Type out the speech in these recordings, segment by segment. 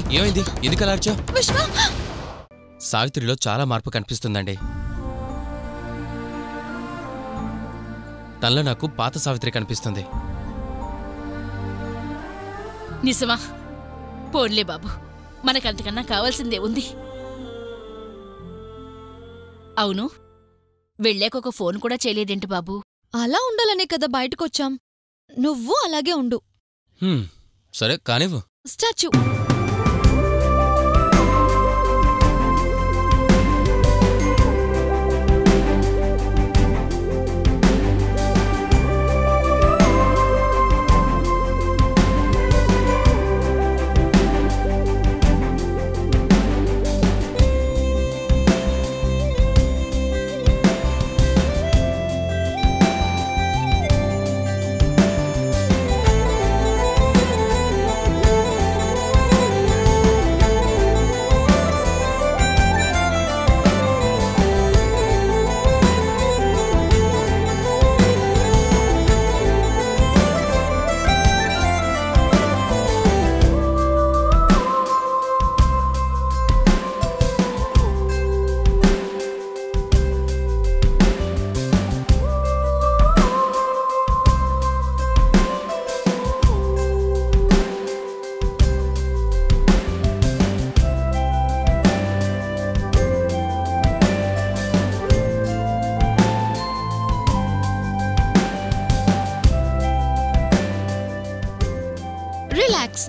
ఏమైంది ఎందుకు అలా అరిచావ్? విశ్వ సావిత్రిలో చాలా మార్పు కనిపిస్తుందండి తనలో నాకు పాత సావిత్రి కనిపిస్తుంది నిజమా పోన్లే బాబు మనకంతకన్నా కావాల్సిందే ఉంది అవును వెళ్ళాక ఒక ఫోన్ కూడా చేయలేదేంటి బాబు అలా ఉండాలనే కదా బయటకొచ్చాం నువ్వు అలాగే ఉండు హ్మ్, సరే కానివ్వు స్టాచ్యూ రిలాక్స్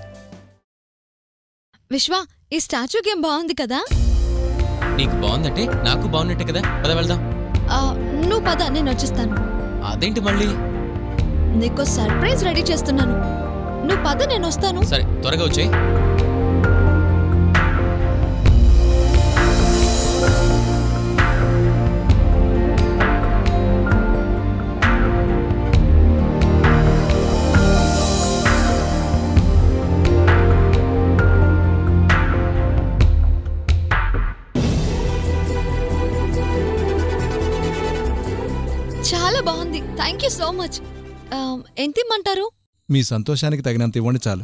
విశ్వ ఈ స్టాచ్యూ గేమ్ బాగుంది కదా నీకు బాగుందంటే నాకు బాగున్నట్టే కదా పద వెళ్దాం ఆ, నువ్వు పద నేను వచ్చేస్తాను అదేంటి మళ్ళీ నీకు సర్ప్రైజ్ రెడీ చేస్తున్నాను నువ్వు పద నేను వస్తాను సరే త్వరగా వచ్చేయ్ చాలా బాగుంది థ్యాంక్ యూ సో మచ్ ఆ, ఎంత ఇమ్మంటారు మీ సంతోషానికి తగినంత ఇవ్వండి చాలు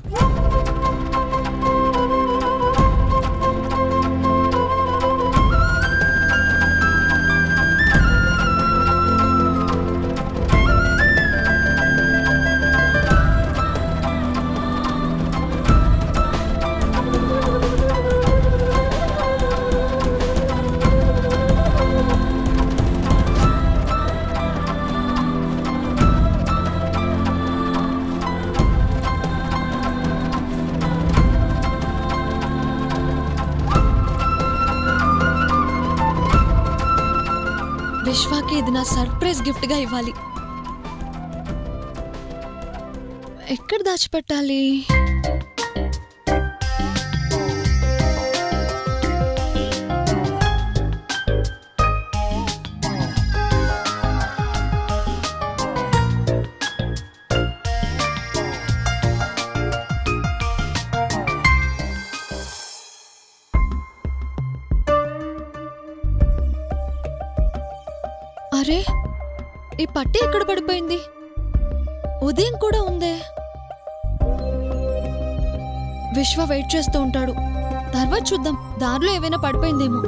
విశ్వాకి ఇది నా సర్ప్రైజ్ గిఫ్ట్ గా ఇవ్వాలి ఎక్కడ దాచిపెట్టాలి అరే ఈ పట్టి ఎక్కడ పడిపోయింది ఉదయం కూడా ఉందే విశ్వ వెయిట్ చేస్తూ ఉంటాడు తర్వాత చూద్దాం దారిలో ఏమైనా పడిపోయిందేమో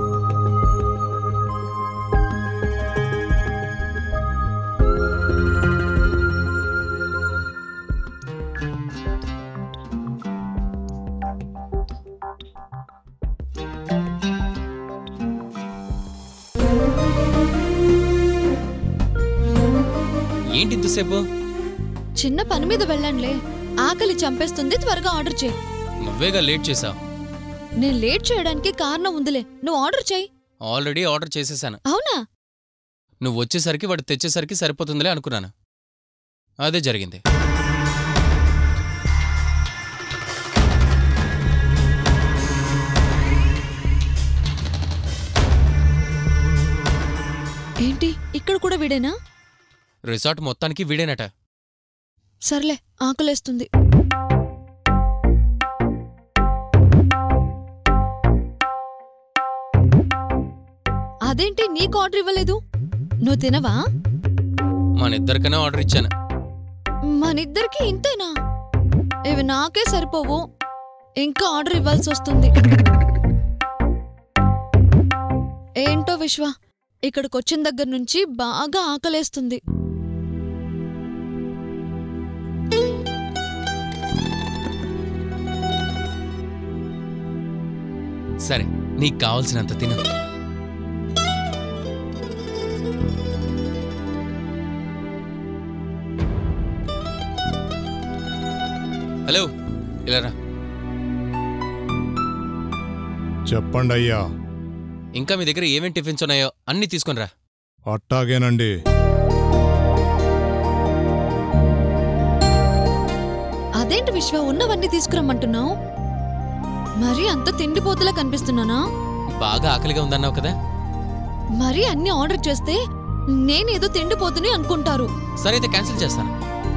ఏంటి ఇంతసేపు చిన్న పని మీద వెళ్ళండిలే ఆకలి చంపేస్తుంది త్వరగా ఆర్డర్ చేయి నువ్వేగా లేట్ చేసావు నేను లేట్ చేయడానికి కారణం ఉందిలే నువ్వు ఆర్డర్ చేయి ఆల్రెడీ ఆర్డర్ చేసేసాను అవునా నువ్వు వచ్చేసరికి వాడు తెచ్చేసరికి సరిపోతుందిలే అనుకున్నాను అదే జరిగింది ఏంటి ఇక్కడ కూడా వీడేనా రిసార్ట్ మొత్తానికి వీడేనట సర్లే ఆకలేస్తుంది అదేంటి నీకు ఆర్డర్ ఇవ్వలేదు నువ్వు తినవా మన ఇద్దరికైనా ఆర్డర్ ఇచ్చాను మనిద్దరికి ఇంతేనా ఇవి నాకే సరిపోవు ఇంకా ఆర్డర్ ఇవ్వాల్సి వస్తుంది ఏంటో విశ్వ ఇక్కడికి వచ్చిన దగ్గర నుంచి బాగా ఆకలేస్తుంది సరే నీకు కావాల్సినంత తిను హలో ఇలా రా చెప్పండి అయ్యా ఇంకా మీ దగ్గర ఏమేం టిఫిన్స్ ఉన్నాయో అన్నీ తీసుకొని రా అట్టాగేనండి అదేంటి విశ్వ ఉన్నవన్నీ తీసుకురమ్మంటున్నావు మరీ అంత తిండిపోతులా కనిపిస్తున్నానా బాగా ఆకలిగా ఉందన్నావు కదా మరీ అన్ని ఆర్డర్ చేస్తే నేనేదో తిండిపోతుని అనుకుంటారు సరే అయితే క్యాన్సిల్ చేస్తాను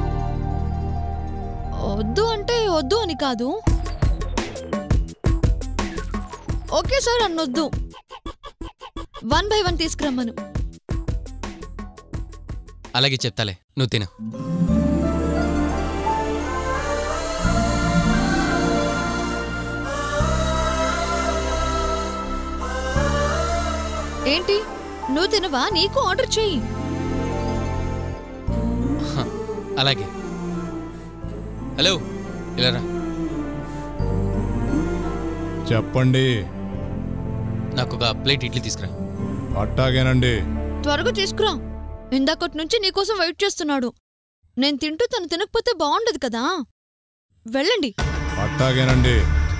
వద్దు అంటే వద్దు అని కాదు ఓకే సార్ అన్నొద్దు వన్ బై వన్ తీసుకురమ్మను అలాగే చెప్తాలే నువ్వు తిను ఏంటి నువ్వు తినవా నీకు ఆర్డర్ చెయ్యి హ, అలాగే హలో ఇలా రా చెప్పండి నాకు ఒక ప్లేట్ ఇడ్లీ తీసుకురా అట్టాగేనండి త్వరగా తీసుకురా ఇందాకటి నుంచి నీకోసం వెయిట్ చేస్తున్నాడు నేను తింటూ తను తినకపోతే బాగుండదు కదా వెళ్ళండి అట్టాగేనండి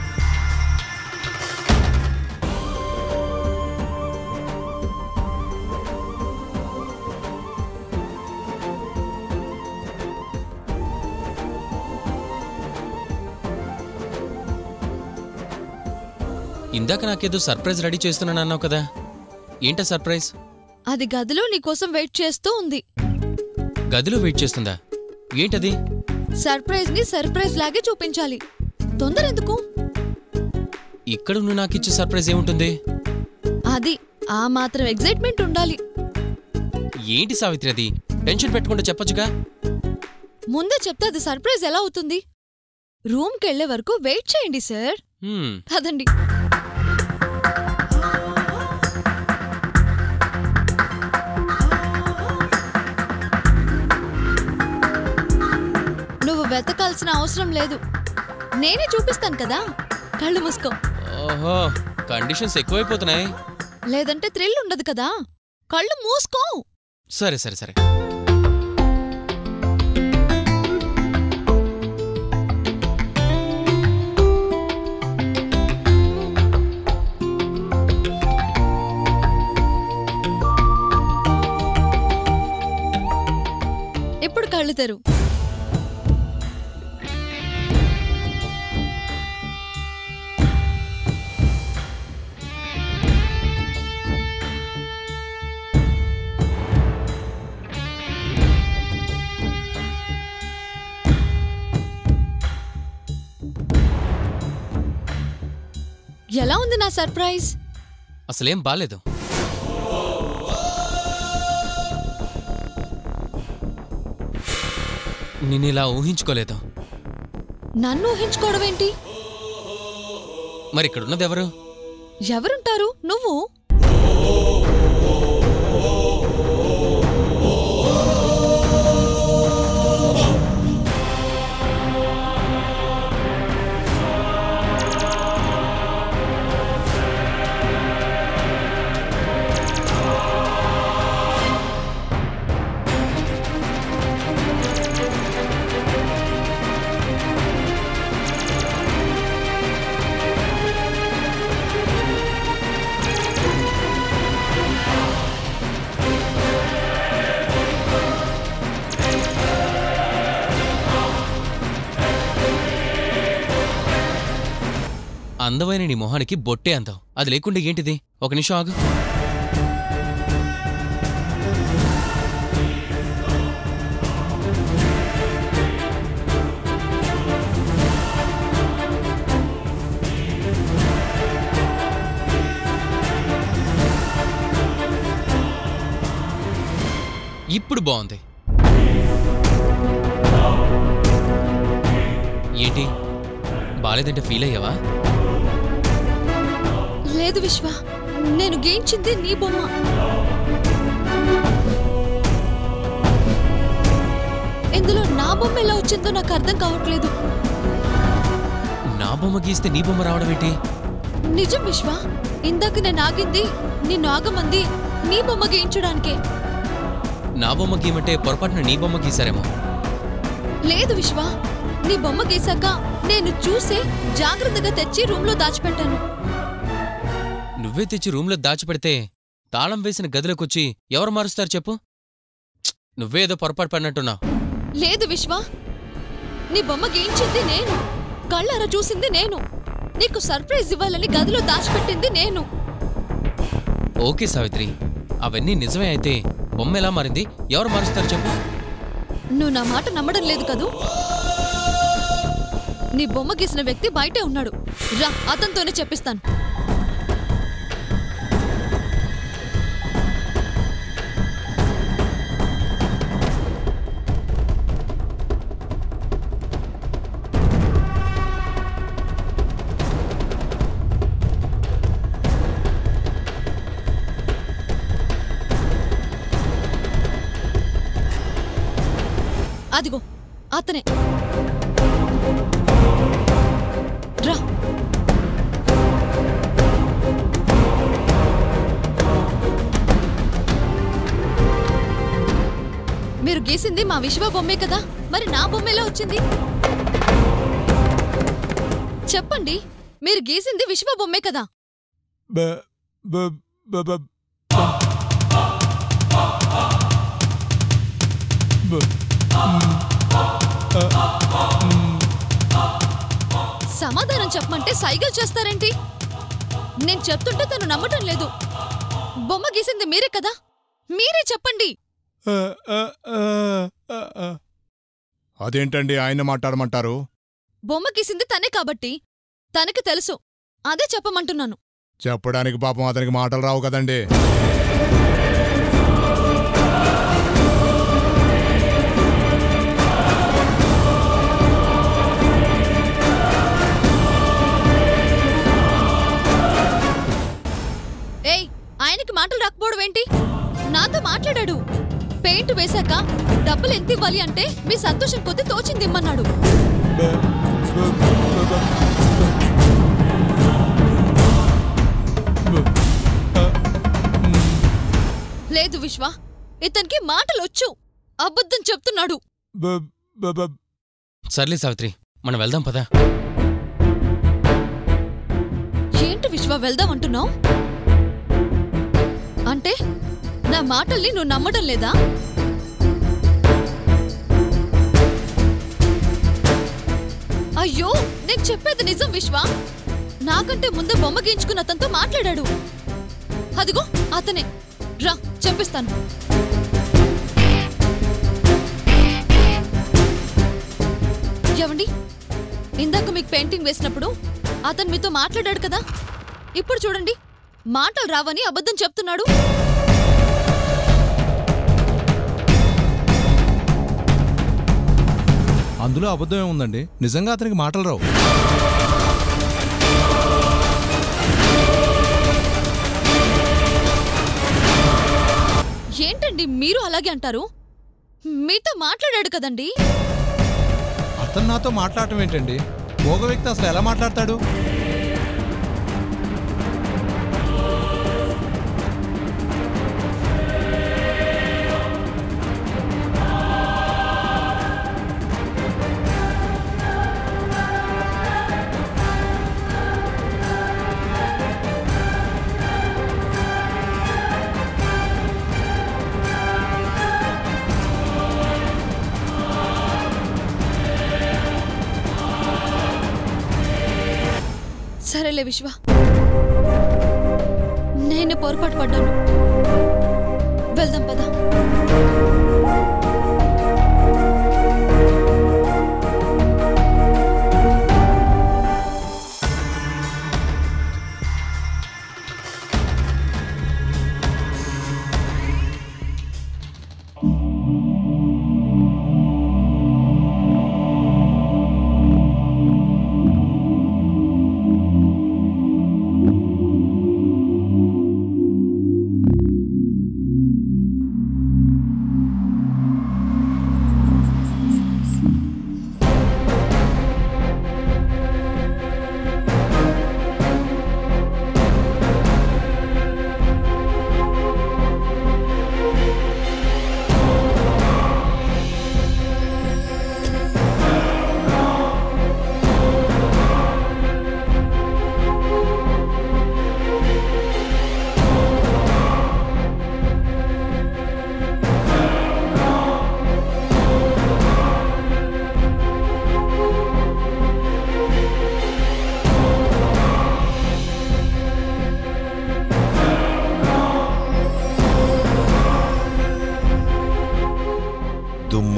ఇందాక నాకేదో సర్ప్రైజ్ రెడీ చేస్తున్నాను అన్నావు కదా ఏంటా సర్ప్రైజ్ అది గదిలో నీకోసం వెయిట్ చేస్తూ ఉంది గదిలో వెయిట్ చేస్తుందా ఏంటది సర్ప్రైజ్ ని సర్ప్రైజ్ లాగే చూపించాలి తొందర ఎందుకు ఇక్కడ నువ్వు నాకు ఇచ్చే సర్ప్రైజ్ ఏముంటుంది అది ఆ మాత్రం ఎగ్జైట్మెంట్ ఉండాలి ఏంటి సావిత్రి అది టెన్షన్ పెట్టకుండా చెప్పొచ్చుగా ముందే చెప్తే అది సర్ప్రైజ్ ఎలా అవుతుంది రూమ్కి వెళ్లే వరకు వెయిట్ చేయండి సార్ హ్మ్, కదండి నువ్వు వెతకాల్సిన అవసరం లేదు నేనే చూపిస్తాను కదా కళ్ళు మూసుకో ఓహో కండిషన్స్ ఎక్కువైపోతున్నాయి లేదంటే థ్రిల్ ఉండదు కదా కళ్ళు మూసుకో సరే సరే సరే ఇప్పుడు కళ్ళు తెరు ఎలా ఉంది నా సర్ప్రైజ్ అసలేం బాలేదు నేను ఇలా ఊహించుకోలేదు నన్ను ఊహించుకోవడం ఏంటి మరి ఇక్కడ ఉన్నది ఎవరు ఎవరుంటారు నువ్వు అందమైన నీ మొహానికి బొట్టే అందం అది లేకుండా ఏంటిది ఒక నిమిషం ఆగు ఇప్పుడు బాగుంది ఏంటి బాలేదంటే ఫీల్ అయ్యావా లేదు విశ్వ నేను గేయించింది నీ బొమ్మ ఇందులో నా బొమ్మ ఎలా వచ్చిందో నాకు అర్థం కావట్లేదు నా బొమ్మ గీస్తే నీ బొమ్మ రావడం ఏంటి నిజం విశ్వ ఇందాక నేను ఆగింది నిన్ను ఆగమంది నీ బొమ్మ గేయించడానికే నా బొమ్మ గీయమంటే పొరపాటున నీ బొమ్మ గీసారేమో లేదు విశ్వ నీ బొమ్మ గీసాక నేను చూసే జాగ్రత్తగా తెచ్చి రూమ్లో దాచిపెట్టాను నువ్వే తెచ్చి రూమ్లో దాచిపెడితే తాళం వేసిన గదిలోకొచ్చి ఎవరు మారుస్తారు చెప్పు ఛ్! నువ్వే ఏదో పొరపాటు పడినట్టున్నావు లేదు విశ్వ నీ బొమ్మ గేయించింది నేను కళ్ళారా చూసింది నేను నీకు సర్ప్రైజ్ ఇవ్వాలని గదిలో దాచిపెట్టింది నేను ఓకే సావిత్రి అవన్నీ నిజమే అయితే బొమ్మ ఎలా మారింది ఎవరు మారుస్తారు చెప్పు నువ్వు నా మాట నమ్మడం లేదు కదూ నీ బొమ్మ గీసిన వ్యక్తి బయటే ఉన్నాడు రా అతనితోనే చెప్పిస్తాను అదిగో అతనే రా మీరు గీసింది మా విశ్వ బొమ్మే కదా మరి నా బొమ్మ ఎలా వచ్చింది చెప్పండి మీరు గీసింది విశ్వ బొమ్మే కదా బ బ బ బ బ సమాధానం చెప్పమంటే సైగలు చేస్తారేంటి నేను చెప్తుంటే తను నమ్మటం లేదు బొమ్మ గీసింది మీరే కదా మీరే చెప్పండి ఆ, ఆ, ఆ, ఆ, ఆ. అదేంటండి ఆయన మాట్లాడమంటారు బొమ్మ గీసింది తనే కాబట్టి తనకి తెలుసు అదే చెప్పమంటున్నాను చెప్పడానికి పాపం అతనికి మాటలు రావు కదండి ఏయ్ ఆయనకి మాటలు రాకపోవడం ఏంటి నాతో మాట్లాడాడు పెయింట్ వేశాక డబ్బులు ఎంత ఇవ్వాలి అంటే మీ సంతోషం కొద్ది తోచింది ఇమ్మన్నాడు బ బ బ బ బ. ఆ, మ్. లేదు విశ్వ ఇతనికి మాటలొచ్చు అబద్ధం చెప్తున్నాడు బ బ బ సర్లే సావిత్రి మనం వెళ్దాం పదా ఏంటి విశ్వ వెళ్దాం అంటున్నావు అంటే నా మాటల్ని నువ్వు నమ్మడం లేదా అయ్యో నేను చెప్పేది నిజం విశ్వ నాకంటే ముందే బొమ్మ గీయించుకున్న అతనితో మాట్లాడాడు అదిగో అతనే రా చెప్పిస్తాను ఏవండి ఇందాక మీకు పెయింటింగ్ వేసినప్పుడు అతను మీతో మాట్లాడాడు కదా ఇప్పుడు చూడండి మాటలు రావని అబద్ధం చెప్తున్నాడు అందులో అబద్ధం ఏముందండి నిజంగా అతనికి మాటలు రావు ఏంటండి మీరు అలాగే అంటారు మీతో మాట్లాడాడు కదండి అతను నాతో మాట్లాడటం ఏంటండి మోగ వ్యక్తి అసలు ఎలా మాట్లాడతాడు సరేలే విశ్వ నేను పొరపాటు పడ్డాను వెళ్దాం పదా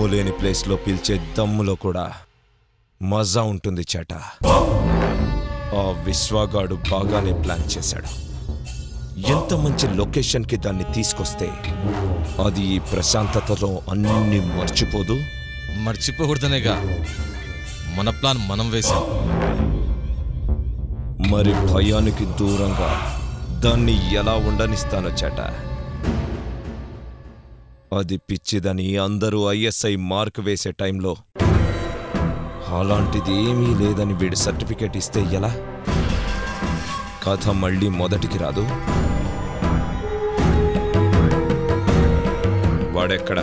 దమ్ము లేని ప్లేస్లో పిలిచే దమ్ములో కూడా మజా ఉంటుంది చేట ఆ విశ్వాగాడు బాగానే ప్లాన్ చేశాడు ఎంత మంచి లొకేషన్కి దాన్ని తీసుకొస్తే అది ఈ ప్రశాంతతలో అన్ని మర్చిపోదు మర్చిపోకూడదనేగా మన ప్లాన్ మనం వేశాం మరి భయానికి దూరంగా దాన్ని ఎలా ఉండనిస్తానో చేట అది పిచ్చిదని అందరూ ఐఎస్ఐ మార్క్ వేసే టైంలో అలాంటిది ఏమీ లేదని వీడు సర్టిఫికేట్ ఇస్తే ఎలా కథ మళ్ళీ మొదటికి రాదు వాడెక్కడ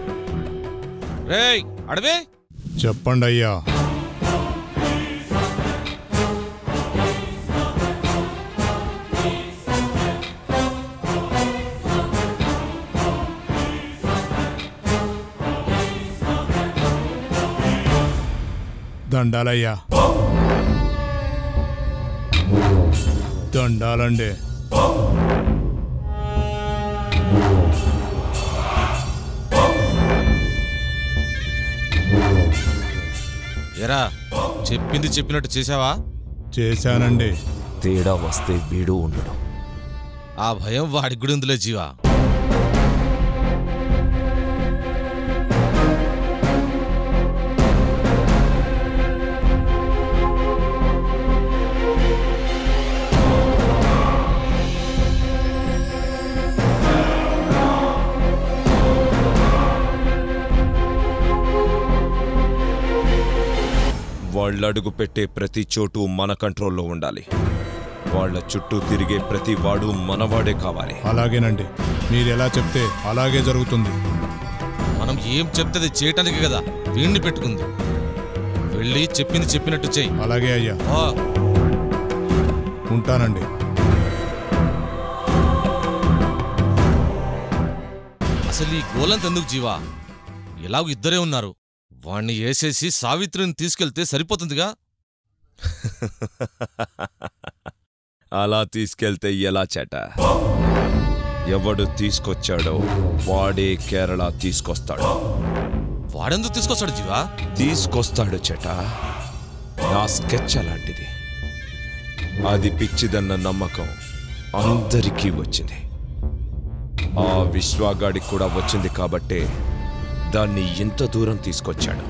రేయ్ అడవే చెప్పండి అయ్యా దండాలయ్యా దండాలండి ఎరా చెప్పింది చెప్పినట్టు చేశావా చేశానండి తేడా వస్తే వీడు ఉండడు ఆ భయం వాడికి కూడా ఉందిలే జీవా వాళ్ళడుగు పెట్టే ప్రతి చోటు మన కంట్రోల్లో ఉండాలి వాళ్ళ చుట్టూ తిరిగే ప్రతి వాడు మనవాడే కావాలి అలాగేనండి మీరు ఎలా చెప్తే అలాగే జరుగుతుంది మనం ఏం చెప్తే అది చేయటానికి కదా వీణ్ణి పెట్టుకుంది వెళ్ళి చెప్పింది చెప్పినట్టు చెయ్యి అలాగే అయ్యా ఆ, ఉంటానండి అసలు ఈ గోలంత ఎందుకు జీవా ఎలాగో ఇద్దరే ఉన్నారు వాణ్ణి వేసేసి సావిత్రిని తీసుకెళ్తే సరిపోతుందిగా అలా తీసుకెళ్తే ఎలా చేట ఎవడు తీసుకొచ్చాడో వాడే కేరళ తీసుకొస్తాడు వాడెందుకు తీసుకొస్తాడు జీవా తీసుకొస్తాడు చేట నా స్కెచ్ అలాంటిది అది పిచ్చిదన్న నమ్మకం అందరికీ వచ్చింది ఆ విశ్వాగాడికి కూడా వచ్చింది కాబట్టే దాన్ని ఇంత దూరం తీసుకొచ్చాడు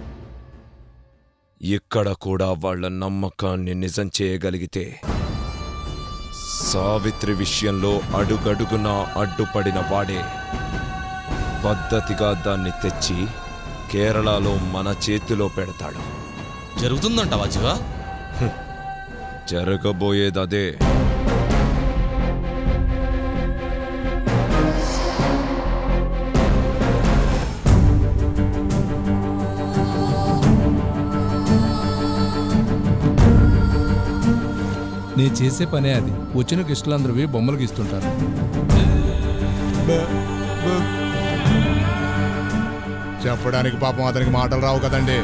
ఇక్కడ కూడా వాళ్ళ నమ్మకాన్ని నిజం చేయగలిగితే సావిత్రి విషయంలో అడుగడుగున అడ్డుపడిన వాడే పద్ధతిగా దాన్ని తెచ్చి కేరళలో మన చేతిలో పెడతాడు జరుగుతుందంటావా జీవా జరగబోయేదదే నేను చేసే పనే అది వచ్చిన గిస్టులందరూ బొమ్మలు గీస్తుంటారు చెప్పడానికి పాపం అతనికి మాటలు రావు కదండి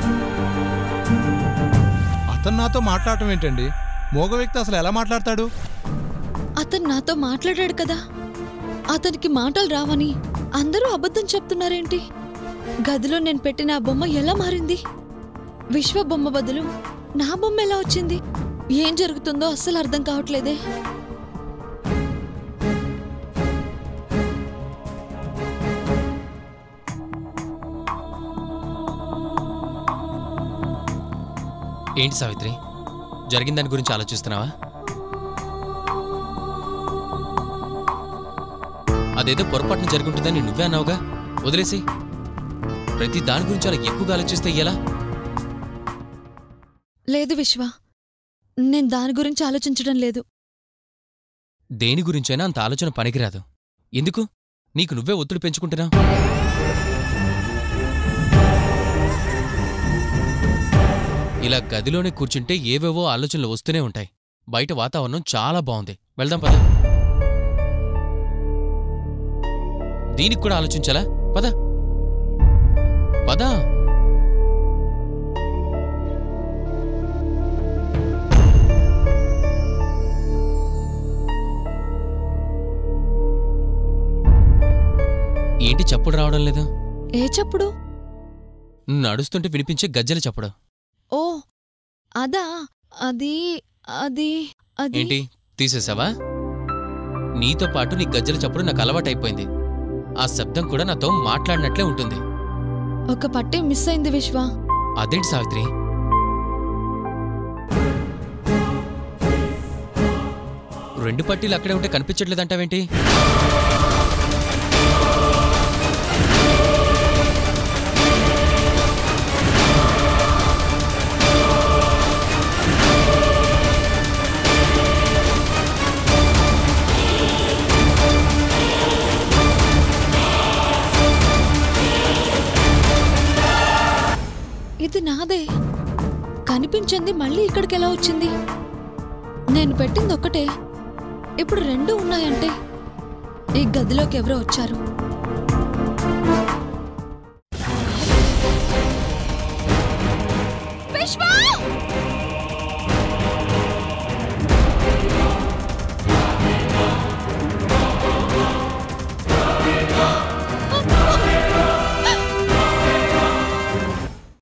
అతను నాతో మాట్లాడటం ఏంటండి మోగ వ్యక్తి అసలు ఎలా మాట్లాడతాడు అతను నాతో మాట్లాడాడు కదా అతనికి మాటలు రావని అందరూ అబద్ధం చెప్తున్నారేంటి గదిలో నేను పెట్టిన ఆ బొమ్మ ఎలా మారింది విశ్వ బొమ్మ బదులు నా బొమ్మ ఎలా వచ్చింది ఏం జరుగుతుందో అస్సలు అర్థం కావట్లేదే ఏంటి సావిత్రి జరిగిన దాని గురించి ఆలోచిస్తున్నావా అదేదో పొరపాటున జరుగుంటుందని నువ్వే అన్నావుగా వదిలేసి ప్రతి దాని గురించి అలా ఎక్కువగా ఆలోచిస్తే ఎలా లేదు విశ్వ నేను దాని గురించి ఆలోచించడం లేదు దేని గురించైనా అంత ఆలోచన పనికిరాదు ఎందుకు నీకు నువ్వే ఒత్తిడి పెంచుకుంటున్నావు ఇలా గదిలోనే కూర్చుంటే ఏవేవో ఆలోచనలు వస్తూనే ఉంటాయి బయట వాతావరణం చాలా బాగుంది వెళ్దాం పద దీనికి కూడా ఆలోచించాలా పద పద ఏంటి చప్పుడు రావడం లేదు ఏ చెప్పుడు నువ్వు నడుస్తుంటే వినిపించే గజ్జెలు చెప్పడం ఓ అదా అది అది అది ఏంటి తీసేసావా నీతో పాటు నీ గజ్జెలు చప్పుడు నాకు అలవాటైపోయింది ఆ శబ్దం కూడా నాతో మాట్లాడినట్లే ఉంటుంది ఒక పట్టే మిస్ అయింది విశ్వ అదేంటి సావిత్రి రెండు పట్టీలు అక్కడే ఉంటే కనిపించట్లేదంటావేంటి ఇది నాదే కనిపించింది మళ్ళీ ఇక్కడికి ఎలా వచ్చింది నేను పెట్టింది ఒకటే ఇప్పుడు రెండు ఉన్నాయంటే ఈ గదిలోకి ఎవరో వచ్చారు